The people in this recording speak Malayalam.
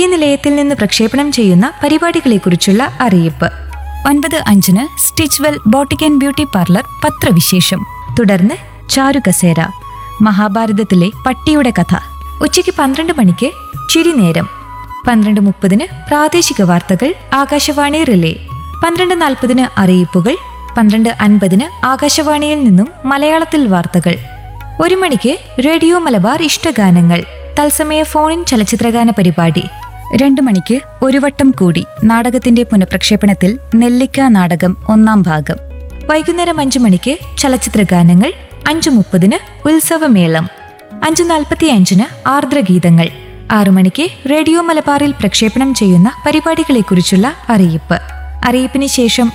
നിലയത്തിൽ നിന്ന് പ്രക്ഷേപണം ചെയ്യുന്ന പരിപാടികളെക്കുറിച്ചുള്ള അറിയിപ്പ് ഒൻപത് അഞ്ചിന് Stitchwell boutique and beauty parlour പത്രവിശേഷം തുടർന്ന് ചാരുകസേര മഹാഭാരതത്തിലെ പട്ടിയുടെ കഥ ഉച്ചയ്ക്ക് പന്ത്രണ്ട് മണിക്ക് ചിരിനേരം പന്ത്രണ്ട് മുപ്പതിന് പ്രാദേശിക വാർത്തകൾ ആകാശവാണി റിലേ പന്ത്രണ്ട് നാൽപ്പതിന് അറിയിപ്പുകൾ പന്ത്രണ്ട് അൻപതിന് ആകാശവാണിയിൽ നിന്നും മലയാളത്തിൽ വാർത്തകൾ ഒരു മണിക്ക് റേഡിയോ മലബാർ ഇഷ്ടഗാനങ്ങൾ തത്സമയ ഫോണിൻ ചലച്ചിത്രഗാന പരിപാടി രണ്ടു മണിക്ക് ഒരു വട്ടം കൂടി നാടകത്തിന്റെ പുനഃപ്രക്ഷേപണത്തിൽ നെല്ലിക്ക നാടകം ഒന്നാം ഭാഗം വൈകുന്നേരം അഞ്ചു മണിക്ക് ചലച്ചിത്ര ഗാനങ്ങൾ അഞ്ചു മുപ്പതിന് ഉത്സവമേളം അഞ്ചു നാൽപ്പത്തി അഞ്ചിന് ആർദ്രഗീതങ്ങൾ ആറു മണിക്ക് റേഡിയോ മലബാറിൽ പ്രക്ഷേപണം ചെയ്യുന്ന പരിപാടികളെക്കുറിച്ചുള്ള അറിയിപ്പ് അറിയിപ്പിന് ശേഷം